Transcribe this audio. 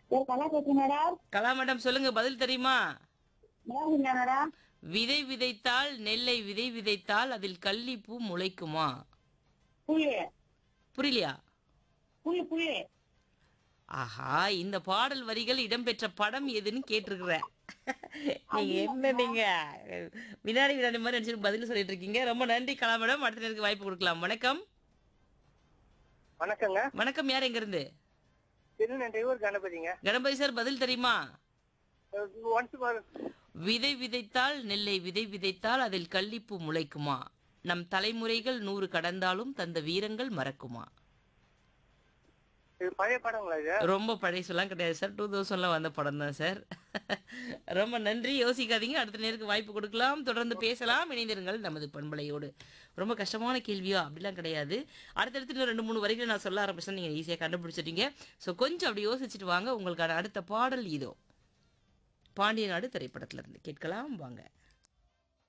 sir கலா பேசுறேன் madam கலா madam சொல்லுங்க பதில் தெரியுமா நல்லா இருக்கீங்களா மேடம் விதை விதைத்தால் நெல்லை விதை விதைத்தால் அதில் கள்ளிப்பூ முளைக்குமா புல்லு புரியலையா புல்லு புல்லு ஆஹா இந்த பாடல் வரிகள் இடம்பெற்ற படம் எதுன்னு கேட்டிருக்கிறேன் நீங்க என்ன நீங்க வினாடி வினாடி மாதிரி நினைச்சு பதில் சொல்லிட்டு இருக்கீங்க ரொம்ப நன்றி கலா மேடம் அடுத்த நேருக்கு வாய்ப்பு கொடுக்கலாம் வணக்கம் வணக்கங்க வணக்கம் யார் எங்க இருந்து திருநெல்வேலூர் கணபதிங்க கணபதி சார் பதில் தெரியுமா ஒன்ஸ் விதை விதைத்தால் நெல்லை விதை விதைத்தால் அதில் கள்ளிப்பூ முளைக்குமா நம் தலைமுறைகள் நூறு கடந்தாலும் தந்த வீரங்கள் மறக்குமா இது பழைய படங்களா இது ரொம்ப பழைய சொல்லலாம் கிடையாது சார் டூ தௌசண்ட்ல வந்த படம் தான் சார் ரொம்ப நன்றி யோசிக்காதீங்க அடுத்த நேருக்கு வாய்ப்பு கொடுக்கலாம் தொடர்ந்து பேசலாம் இணைந்திருங்கள் நமது பண்பலையோடு ரொம்ப கஷ்டமான கேள்வியா அப்படிலாம் கிடையாது அடுத்தடுத்து இன்னும் ரெண்டு மூணு வரைக்கும் நான் சொல்ல ஆரம்பிச்சேன் நீங்கள் ஈஸியாக கண்டுபிடிச்சிட்டீங்க ஸோ கொஞ்சம் அப்படி யோசிச்சுட்டு வாங்க உங்களுக்கான அடுத்த பாடல் இதோ பாண்டிய நாடு திரைப்படத்துல இருந்து கேட்கலாம் வாங்க